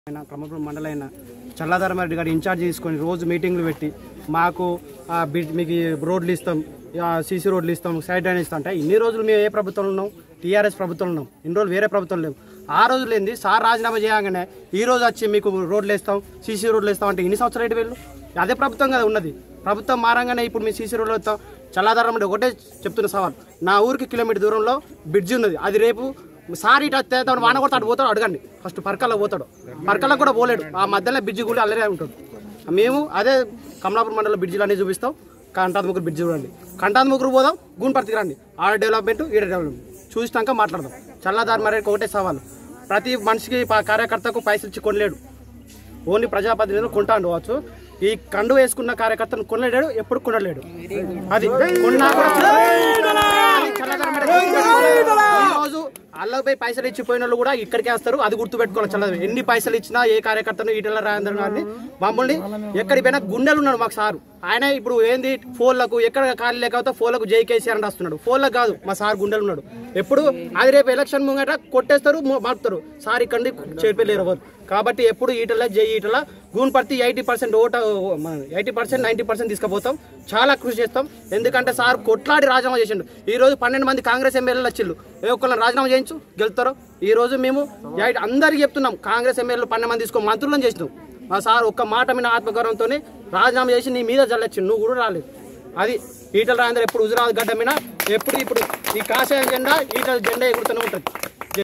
ఆయన ప్రమోదపురం మండలైన చల్లాధరమారెడ్డి గారు ఇన్ఛార్జ్ తీసుకొని రోజు మీటింగ్లు పెట్టి మాకు ఆ, బి- మీకు ఈ రోడ్లు ఇస్తాం సీసీ రోడ్లు ఇస్తాం సైడ్ డ్రైన్ ఇస్తాం అంటే ఇన్ని రోజులు మేము ఏ ప్రభుత్వంలో ఉన్నాం టీఆర్ఎస్ ప్రభుత్వంలో ఉన్నాం ఇన్ని రోజులు వేరే ప్రభుత్వం లేవు ఆ రోజులు ఏంది సార్ రాజీనామా చేయగానే ఈ రోజు వచ్చి మీకు రోడ్లు ఇస్తాం సీసీ రోడ్లు ఇస్తాం అంటే ఇన్ని సంవత్సరాలు ఏంటి వీళ్ళు అదే ప్రభుత్వం కదా ఉన్నది ప్రభుత్వం మారంగానే ఇప్పుడు మీ సీసీ రోడ్లు ఇస్తాం చల్లాధరం అంటే ఒకటే చెప్తున్న సవాల్ నా ఊరికి కిలోమీటర్ దూరంలో బ్రిడ్జి ఉన్నది అది రేపు సార్ ఇటు వస్తే తను వాన కొడతాడు పోతాడు అడగండి ఫస్ట్ పరకల్లో పోతాడు పరకల్లో కూడా పోలేడు ఆ మధ్యలో బ్రిడ్జి కూడా అల్లరే ఉంటుంది మేము అదే కమలాపురం మండలం బ్రిడ్జిలు అన్నీ చూపిస్తాం కంటాంత ముగ్గురు బ్రిడ్జి చూడండి కంటాంత ముగ్గురు పోదాం గూన్పర్తికి రండి ఆడ డెవలప్మెంట్ ఈడ డెవలప్మెంట్ చూసినాక మాట్లాడదాం చల్లదారి మరి ఒకటే సవాలు ప్రతి మనిషికి ప- కార్యకర్తకు పైసలు ఇచ్చి కొనలేడు ఓన్లీ ప్రజాప్రతినిధులు కొంటాడు కావచ్చు ఈ కండు వేసుకున్న కార్యకర్తను కొనలేడు ఎప్పుడు కొనలేడు అది కొన్నా కూడా అది చల్లదనం మీద ఈ రోజు అల్లపై పైసలు ఇచ్చిపోయిన వాళ్ళు కూడా ఇక్కడికే వస్తారు అది గుర్తు పెట్టుకోవాలి చల్లదనం ఎన్ని పైసలు ఇచ్చినా ఏ కార్యకర్తను ఈటల రాజేంద్ర గారిని మమ్మల్ని ఎక్కడికి పోయినా గుండెలు ఉన్నాడు మాకు సారు ఆయన ఇప్పుడు ఏంది ఫోన్లకు ఎక్కడ ఖాళీ లేకపోతే ఫోన్లకు జై కేసీఆర్ అని రాస్తున్నాడు ఫోన్లకు కాదు మా సార్ గుండెలు ఉన్నాడు ఎప్పుడు అది రేపు ఎలక్షన్ ముంగట కొట్టేస్తారు మాపుతారు సార్ ఇక్కడ చేరిపోలేరు ఎవరు కాబట్టి ఎప్పుడు ఈటల జై ఈటల గూన్పర్తి ఎయిటీ పర్సెంట్ ఓట ఎయిటీ పర్సెంట్ నైంటీ పర్సెంట్ తీసుకుపోతాం చాలా కృషి చేస్తాం ఎందుకంటే సార్ కొట్లాడి రాజీనామా చేసిండు ఈ రోజు పన్నెండు మంది కాంగ్రెస్ ఎమ్మెల్యేలు వచ్చిళ్ళు ఏ ఒక్కళ్ళని రాజీనామా చేయించు గెలుతారో ఈ రోజు మేము ఎయిట్- అందరికీ చెప్తున్నాం కాంగ్రెస్ ఎమ్మెల్యేలు పన్నెండు మంది తీసుకో మంత్రులను చేసినాం మా సార్ ఒక్క మాట మీద ఆత్మగౌరవంతో రాజీనామా చేసి నీ మీద జల్లొచ్చు నువ్వు కూడా రాలేదు అది ఈటల రాజేంద్ర ఎప్పుడు హుజురాబాద్ గడ్డ మీద ఎప్పుడు ఇప్పుడు ఈ కాషాయ జెండా ఈటల జెండా ఎగురుతూనే ఉంటుంది